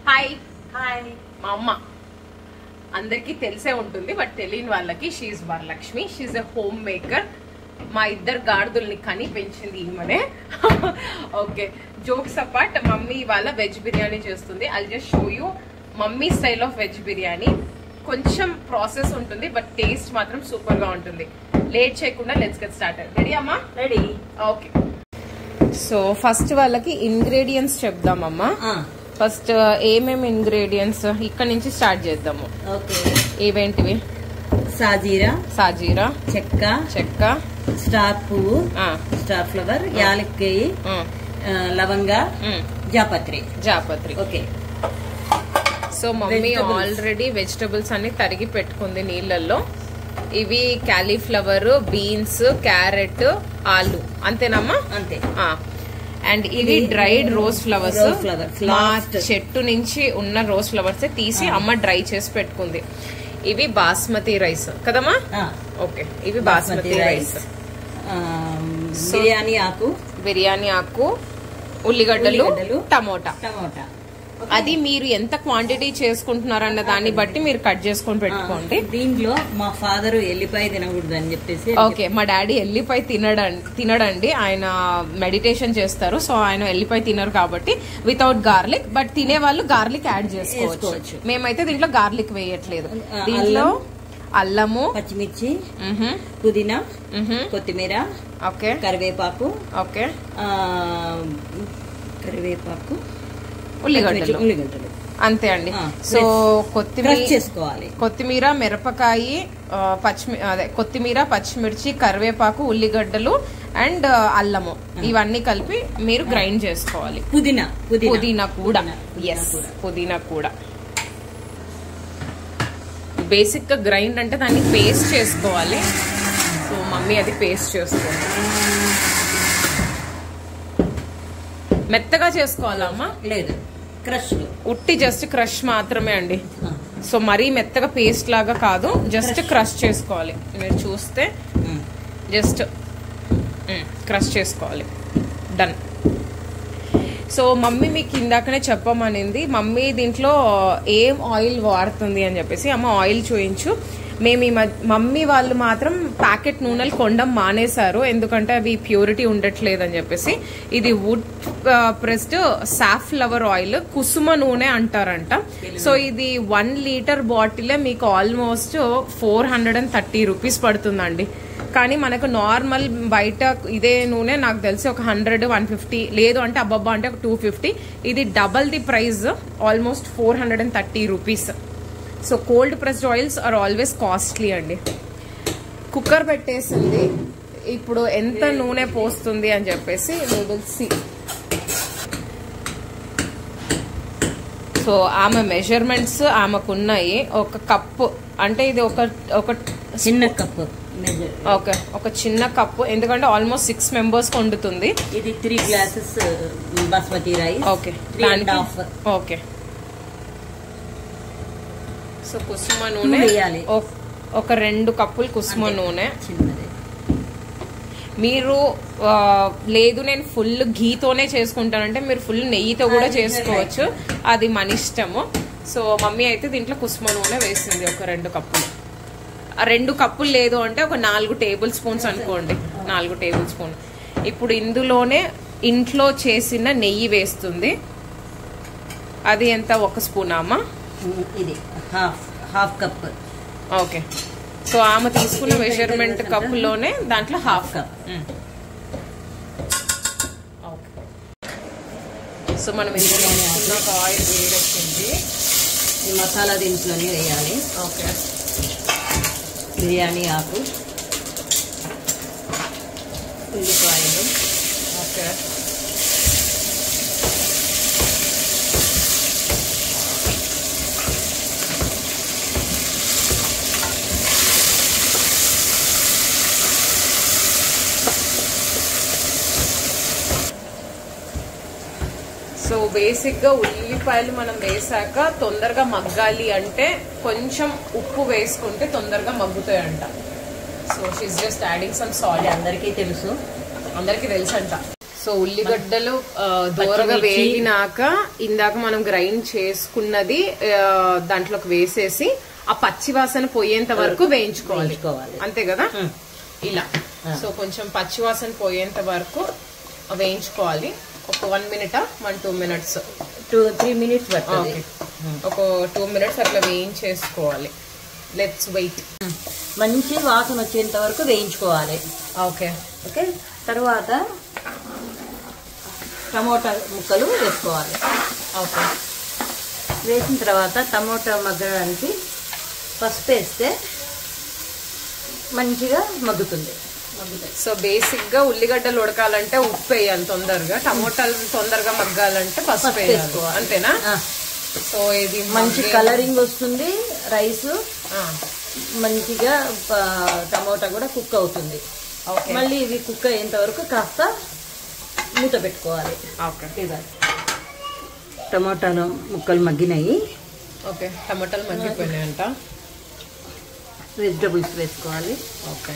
Hi hi మా అమ్మ అందరికీ తెలిసే ఉంటుంది బట్ తెలియని వాళ్ళకి she's Varalakshmi she's a homemaker మా ఇద్దరు గాడిదల్ని కని పెంచింది ఈమెనే ఓకే జోక్స్ అపార్ట్ మమ్మీ ఇవాళ వెజ్ బిర్యానీ చేస్తుంది I just show you mummy style of veg biryani కొంచెం ప్రాసెస్ ఉంటుంది బట్ టేస్ట్ మాత్రం సూపర్ గా ఉంటుంది లేట్ చేయకుండా లెట్స్ గెట్ స్టార్ట్ రెడీ అమ్మా రెడీ ఓకే సో ఫస్ట్ వాళ్ళకి ఇంగ్రీడియంట్స్ చెప్దామమ్మా ఫస్ట్ ఏమేమి ఇంగ్రీడియంట్స్ ఇక్కడ నుంచి స్టార్ట్ చేద్దాము ఓకే ఏవేంటివి సాజీరా సాజీరా చెక్క చెక్క స్టార్ పువ్వు ఆ, స్టార్ ఫ్లవర్ యాలక్కాయి ఆ, ఆ, లవంగ ఉమ్, జాపత్రి జాపత్రి okay so mummy Vegetables. Already vegetables అన్ని తరిగి పెట్టుకుంది నీళ్ళల్లో ఇవి క్యాలీఫ్లవర్ బీన్స్ క్యారెట్ ఆలు అంతేనమ్మా అంతే అండ్ ఇవి ఇది dried rose flowers rose flowers, మా last. చెట్టు నుంచి ఉన్న రోజ్ ఫ్లవర్స్ తీసి అమ్మ డ్రై చేసి పెట్టుకుంది ఇవి బాస్మతి రైస్ కదమ్మా ఆ, ఓకే ఇవి బాస్మతి రైస్ ఆ, బిర్యానీ ఆకు బిర్యానీ ఆకు ఉల్లిగడ్డలు ఉల్లిగడ్డలు, టమోటా టమోటా అది మీరు ఎంత క్వాంటిటీ చేసుకుంటున్నారన్న దాన్ని బట్టి మీరు కట్ చేసుకొని పెట్టుకోండి ఆ, దీంట్లో మా ఫాదర్ ఎల్లిపాయ తినకూడదు అని చెప్పేసి ఓకే మా డాడీ ఎల్లిపాయ తినడండి తినడండి ఆయన మెడిటేషన్ చేస్తారు సో ఆయన ఎల్లిపాయ తినరు కాబట్టి వితౌట్ గార్లిక్ బట్ తినే వాళ్ళు గార్లిక్ యాడ్ చేసుకోవచ్చు వేసుకోవచ్చు. మేమైతే దీంట్లో గార్లిక్ వేయట్లేదు ఆ, దీంట్లో అల్లము పచ్చిమిర్చి మ్హూ, పుదీనా మ్హూ, కొత్తిమీర ఓకే కరివేపాకు ఓకే ఆ, కరివేపాకు ఉల్లిగడ్డలు ఉల్లిగడ్డలు అంతే అండి ఆ, సో క్రష్ కొత్తిమీర చేసుకోవాలి కొత్తిమీర మిరపకాయ ఆ, పచ్చిమి అదే కొత్తిమీర పచ్చిమిర్చి కరివేపాకు ఉల్లిగడ్డలు అండ్ అల్లము ఇవన్నీ కలిపి మీరు గ్రైండ్ చేసుకోవాలి పుదీనా పుదీనా పుదీనా కూడా పుదీనా ఎస్ కూడా. పుదీనా కూడా బేసిక్ గా గ్రైండ్ అంటే దాన్ని పేస్ట్ చేసుకోవాలి సో మమ్మీ అది పేస్ట్ చేసుకోవాలి మెత్తగా చేసుకోవాలా అమ్మా లేదు క్రష్ ఉట్టి జస్ట్ క్రష్ మాత్రమే అండి సో మరీ మెత్తగా పేస్ట్ లాగా కాదు జస్ట్ క్రష్ చేసుకోవాలి మీరు చూస్తే జస్ట్ క్రష్ చేసుకోవాలి డన్ సో మమ్మీ మీకు ఇందాకనే చెప్పమనింది మమ్మీ దీంట్లో ఏం ఆయిల్ వాడుతుంది అని చెప్పేసి అమ్మ ఆయిల్ చూయించు మేము ఈ మధ్య మమ్మీ వాళ్ళు మాత్రం ప్యాకెట్ నూనెలు కొండం మానేశారు ఎందుకంటే అవి ప్యూరిటీ ఉండట్లేదు అని చెప్పేసి ఇది wood pressed safflower oil కుసుమ నూనె అంటారంట సో ఇది వన్ లీటర్ బాటిలే మీకు almost four hundred and thirty rupees పడుతుందండి కానీ మనకు నార్మల్ బయట ఇదే నూనె నాకు తెలిసి ఒక హండ్రెడ్ వన్ ఫిఫ్టీ లేదు అంటే అబ్బబ్బా అంటే ఒక టూ ఫిఫ్టీ ఇది double the price almost four hundred and thirty rupees so cold pressed oils are always costly అండి కుక్కర్ పెట్టేసింది ఇప్పుడు ఎంత నూనె పోస్తుంది అని చెప్పేసి విల్ సి సో ఆమె మెజర్మెంట్స్ ఆమెకు ఉన్నాయి ఒక కప్పు అంటే ఇది ఒక ఒక చిన్న కప్పు మెజర్ ఓకే ఒక చిన్న కప్పు ఎందుకంటే ఆల్మోస్ట్ సిక్స్ మెంబర్స్ వండుతుంది ఇది three glasses basmati rice okay three and half okay so కుసుమ Two నూనె వేయాలి. ఒక- ఒక రెండు కప్పులు కుసుమ నూనె చిన్నది మీరు ఆ, లేదు నేను ఫుల్ ఘీతోనే చేసుకుంటానంటే మీరు ఫుల్ నెయ్యితో కూడా అది చేసుకోవచ్చు అది మన ఇష్టము సో మమ్మీ అయితే దీంట్లో కుసుమ నూనె వేసింది ఒక రెండు కప్పులు ఆ రెండు కప్పులు లేదు అంటే ఒక నాలుగు టేబుల్ స్పూన్స్ అనుకోండి నాలుగు టేబుల్ స్పూన్ ఇప్పుడు ఇందులోనే ఇంట్లో చేసిన నెయ్యి వేస్తుంది అది ఎంత ఒక స్పూన్ అమ్మా ఇది half half cup okay so ఆమె తీసుకున్న మెజర్మెంట్ కప్పులోనే దాంట్లో హాఫ్ కప్ సో మనం ఇందులో వేసుకున్నాక ఆయిల్ వేడెక్కింది ఈ మసాలా దీంట్లోనే వేయాలి ఓకే బిర్యానీ ఆకు ఉల్లిపాయలు ఓకే సో బేసిక్ గా ఉల్లిపాయలు మనం వేసాక తొందరగా మగ్గాలి అంటే కొంచెం ఉప్పు వేసుకుంటే తొందరగా మగ్గుతాయంట so she's just adding some salt అది అందరికీ తెలుసు అందరికి తెలుసంట సో ఉల్లిగడ్డలు ఆ, దోరగా పచ్చిమిర్చి. వేగినాక ఇందాక మనం గ్రైండ్ చేసుకున్నది ఆ, దాంట్లోకి వేసేసి ఆ పచ్చి వాసన పోయేంత వరకు వేయించుకోవాలి వేయించుకోవాలి. అంతే కదా ఉమ్. ఇలా ఆ. సో కొంచెం పచ్చి వాసన పోయేంత వరకు వేయించుకోవాలి ఒక one minute one two minutes two three minutes పడుతుంది ఓకే ఒక టూ మినిట్స్ అట్లా వేయించేసుకోవాలి లెట్స్ వెయిట్ మంచి వాసన వచ్చేంత వరకు వేయించుకోవాలి ఓకే ఓకే తర్వాత టమోటా ముక్కలు వేసుకోవాలి ఓకే వేసిన తర్వాత టమోటా మగ్గడానికి పసుపు వేస్తే మంచిగా మగ్గుతుంది మగ్గుతాయి సో బేసిక్ గా ఉల్లిగడ్డలు ఉడకాలంటే ఉప్పు వేయాలి తొందరగా టమోటాలు తొందరగా మగ్గాలంటే పసుపు పసుపు వేయాలి వేసుకోవాలి. అంతేనా ఆ, సో ఇది మంచి మగ్గే- కలరింగ్ వస్తుంది రైస్ ఆ, మంచిగా ఆ, టమోటా కూడా కుక్ అవుతుంది ఓకే మళ్ళీ ఇవి కుక్ అయ్యేంత వరకు కాస్త మూత పెట్టుకోవాలి ఓకే ఇవ్వాలి టమోటాలు ముక్కలు మగ్గినాయి ఓకే టమాటాలు మగ్గిపోయినాయంట వెజిటబుల్స్ వేసుకోవాలి ఓకే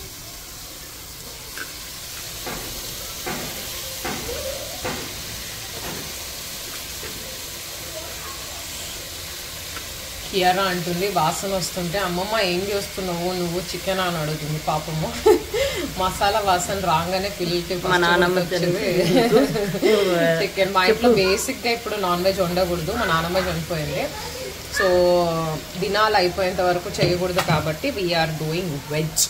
కియారా అంటుంది వాసన వస్తుంటే అమ్మమ్మ ఏం చేస్తున్నావు నువ్వు చికెన్ అని అడుగుతుంది పాపము మసాలా వాసన రాగానే పిల్లలకి మా నాన్నమ్మ చికెన్ మా ఇంట్లో బేసిక్ గా ఇప్పుడు నాన్ వెజ్ వండకూడదు మా నాన్నమ్మ చనిపోయింది సో దినాలు అయిపోయేంత వరకు చేయకూడదు కాబట్టి we're doing veg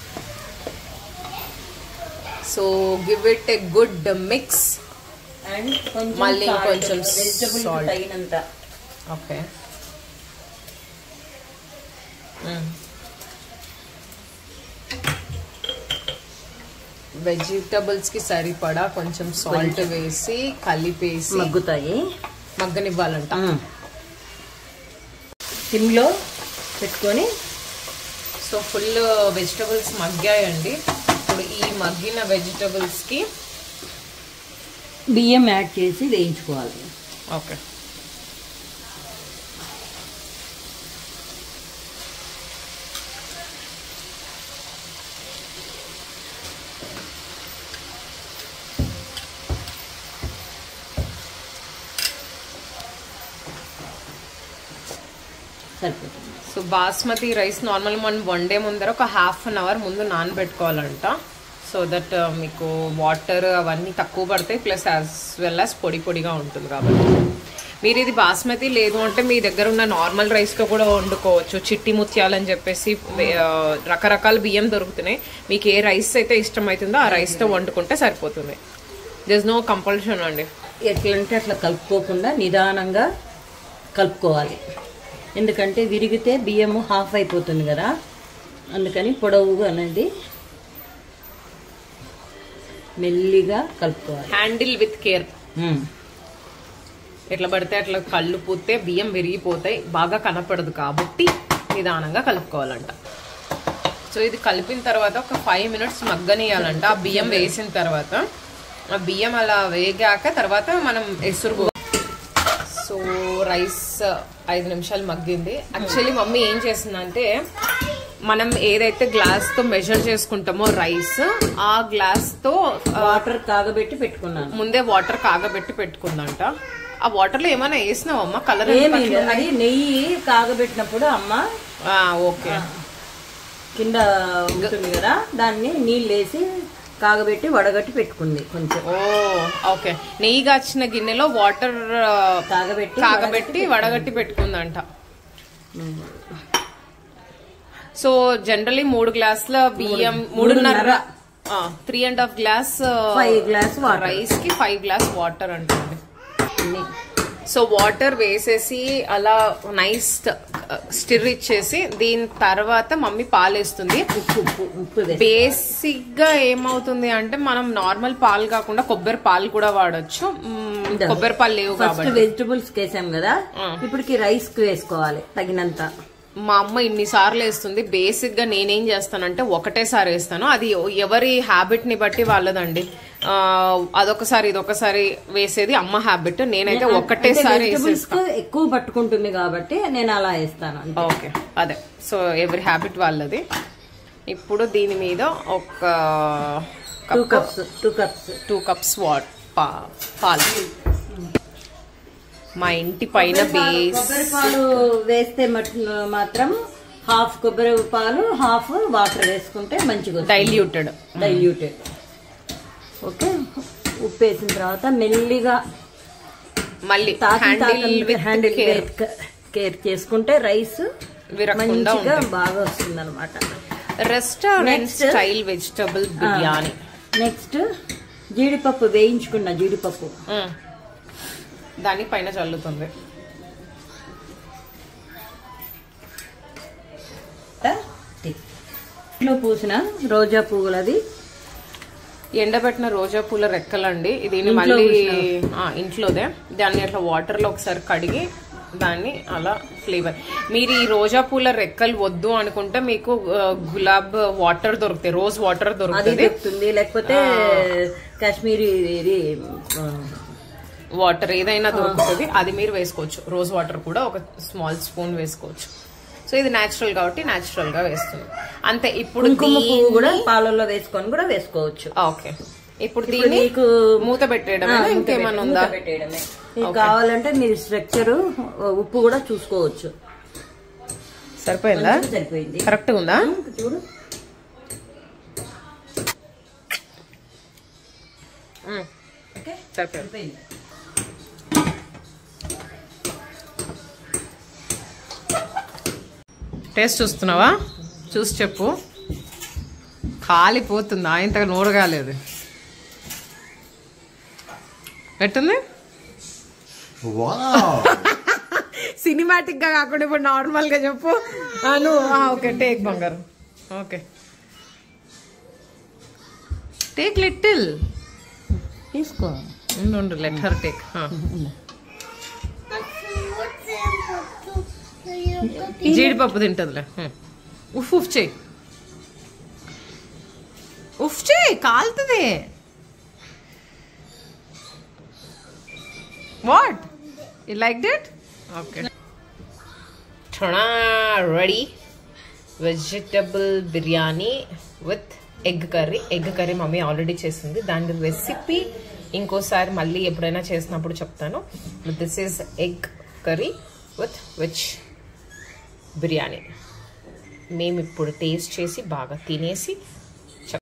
so give it a good mix and కొంచెం మళ్ళీ కొంచెం వెజిటబుల్ salt. తగినంత ఓకే వెజిటబుల్స్ కి సరిపడా కొంచెం సాల్ట్ వేసి కలిపేసి మగ్గుతాయి మగ్గనివ్వాలంట సిమ్లో పెట్టుకొని సో ఫుల్ వెజిటబుల్స్ మగ్గాయండి ఇప్పుడు ఈ మగ్గిన వెజిటబుల్స్ కి బియ్యం యాడ్ చేసి వేయించుకోవాలి ఓకే సరిపోతుంది సో బాస్మతి రైస్ నార్మల్ మనం వండే ముందర ఒక హాఫ్ అన్ అవర్ ముందు నానబెట్టుకోవాలంట సో దట్ మీకు వాటర్ అవన్నీ తక్కువ పడతాయి ప్లస్ యాజ్ వెల్ యాజ్ పొడి పొడిగా ఉంటుంది కాబట్టి మీరు ఇది బాస్మతి లేదు అంటే మీ దగ్గర ఉన్న నార్మల్ రైస్తో కూడా వండుకోవచ్చు చిట్టి ముత్యాలు అని చెప్పేసి వే- ఆ, రకరకాల బియ్యం దొరుకుతున్నాయి మీకు ఏ రైస్ అయితే ఇష్టమవుతుందో ఆ రైస్తో వండుకుంటే సరిపోతుంది జస్ నో కంపల్షన్ అండి ఎట్లంటే అట్లా కలుపుకోకుండా నిదానంగా కలుపుకోవాలి ఎందుకంటే విరిగితే బియ్యము హాఫ్ అయిపోతుంది కదా అందుకని పొడవుగా అనేది మెల్లిగా కలుపుకోవాలి హ్యాండిల్ విత్ కేర్ మ్మ్. ఎట్లా పడితే అట్లా కళ్ళు పూస్తే బియ్యం విరిగిపోతాయి బాగా కనపడదు కాబట్టి నిదానంగా కలుపుకోవాలంట సో ఇది కలిపిన తర్వాత ఒక ఫైవ్ మినిట్స్ మగ్గనియాలంట ఆ బియ్యం వేసిన తర్వాత ఆ బియ్యం అలా వేగాక తర్వాత మనం ఎసురు సో రైస్ ఐదు నిమిషాలు మగ్గింది యాక్చువల్లీ మమ్మీ ఏం చేసిందంటే మనం ఏదైతే గ్లాస్ తో మెజర్ చేసుకుంటామో రైస్ ఆ గ్లాస్ తో ఆ, వాటర్ కాగబెట్టి పెట్టుకున్నాను ముందే వాటర్ కాగబెట్టి పెట్టుకుందంట ఆ వాటర్ లో ఏమైనా వేసినావమ్మా కలర్ ఏమీ లేదు. అది నెయ్యి కాగబెట్టినప్పుడు అమ్మ ఓకే కింద ఉంటుంది కదా దాన్ని నీళ్ళు వేసి కాగబెట్టి వడగట్టి పెట్టుకుంది కొంచెం ఓ ఓకే నెయ్యి కాచిన గిన్నెలో వాటర్ కాగబెట్టి కాగబెట్టి వడగట్టి పెట్టుకుందంట మ్మ్. సో జనరలీ మూడు గ్లాసుల బియ్యం మూడున్నర three and half glass five glass water rice కి ఫైవ్ గ్లాస్ వాటర్ అంటుంది అన్ని. సో వాటర్ వేసేసి అలా నైస్ స్టిర్ ఇచ్చేసి దీని తర్వాత మమ్మీ పాలేస్తుంది ఉప్పు ఉప్పు ఉప్పు వేసి బేసిక్ గా ఏమవుతుంది అంటే మనం నార్మల్ పాలు కాకుండా కొబ్బరి పాలు కూడా వాడచ్చు మ్మ్, కొబ్బరి పాలు లేవు ఫస్ట్ కాబట్టి వెజిటబుల్స్ వేసాం కదా ఆ. ఇప్పటికి రైస్ కి వేసుకోవాలి తగినంత మా అమ్మ ఇన్ని సార్లు వేస్తుంది బేసిక్ గా నేనేం చేస్తానంటే ఒకటేసారి వేస్తాను అది ఎవరి హ్యాబిట్ ని బట్టి వాళ్ళదండి ఆ, అదొకసారి ఇదొకసారి వేసేది అమ్మ హ్యాబిట్ నేనైతే ఒకటేసారి వెజిటబుల్స్ వేసేస్తాను ఎక్కువ పట్టుకుంటుంది కాబట్టి నేను అలా వేస్తాను అంతే. ఓకే అదే సో ఎవరి హ్యాబిట్ వాళ్ళది ఇప్పుడు దీని మీద ఒక two cup cups two cups two cups what పాలు మా ఇంటి పైన బేస్ కొబ్బరి పాలు వేస్తే మట్- మాత్రం హాఫ్ కొబ్బరి పాలు హాఫ్ వాటర్ వేసుకుంటే మంచిగా డైల్యూటెడ్ డైల్యూటెడ్ ఓకే ఉప్పు వేసిన తర్వాత మెల్లిగా మళ్ళీ తాకి handle with handle care care చేసుకుంటే రైస్ విరక్కుండా మంచిగా ఉంటుంది బాగా వస్తుంది అనమాట restaurant Next. Style vegetable biryani next జీడిపప్పు వేయించుకున్న జీడిపప్పు మ్మ్. దాని పైన చల్లుతుంది ఇంట్లో పూసిన రోజా పువ్వులది ఎండబెట్టిన రోజా పూల రెక్కలండి దీన్ని ఇంట్లో మళ్ళీ ఆ, ఇంట్లోదే దాన్ని అట్లా వాటర్ లో ఒకసారి కడిగి దాన్ని అలా ఫ్లేవర్ మీరు ఈ రోజా పూల రెక్కలు వద్దు అనుకుంటే మీకు ఆ, గులాబ్ వాటర్ దొరుకుతాయి రోజ్ వాటర్ అది దొరుకుతుంది దొరుకుతుంది లేకపోతే కాశ్మీరీ ఇది ఆ, వాటర్ ఏదైనా దొరుకుతుంది అది మీరు వేసుకోవచ్చు రోజ్ వాటర్ కూడా ఒక స్మాల్ స్పూన్ వేసుకోవచ్చు సో ఇది నేచురల్ కాబట్టి నేచురల్ గా వేస్తుంది అంతే ఇప్పుడు కుంకుమ దీ- పువ్వు కూడా పాలల్లో వేసుకొని కూడా వేసుకోవచ్చు ఓకే ఇప్పుడు ఇప్పుడు దీన్ని మీకు మూత పెట్టేయడమే ఆ, ఇంకేమన్నా మూత ఉందా పెట్టేయడమే. మీకు కావాలంటే మీరు స్ట్రక్చర్ ఉప్పు కూడా చూసుకోవచ్చు సరిపోయిందా కొంచెం సరిపోయింది కరెక్ట్ ఉందా చూడు మ్మ్. ఓకే సరిపోయింది సరిపోయింది టేస్ట్ చూస్తున్నావా చూసి చెప్పు కాలిపోతుంది ఇంతగా నోరు కాలేదు ఎట్టుంది Wow! సినిమాటిక్ గా కాకుండా ఇప్పుడు నార్మల్ గా చెప్పు ఆ, నువ్వు ఓకే టేక్ బంగారు ఓకే టేక్ లిటిల్ తీసుకో ఉండు లెట్ హర్ టేక్ జీడిపప్పు తింటదిలే హ్మ్. ఉఫ్ ఉఫ్ చేయి ఉఫ్ చేయి కాలుతుంది what you like did okay ready vegetable biryani with egg curry egg curry mummy already చేసింది దాని రెసిపీ ఇంకోసారి మళ్ళీ ఎప్పుడైనా చేసినప్పుడు చెప్తాను this is egg curry with veg biryani మేము ఇప్పుడు టేస్ట్ చేసి బాగా తినేసి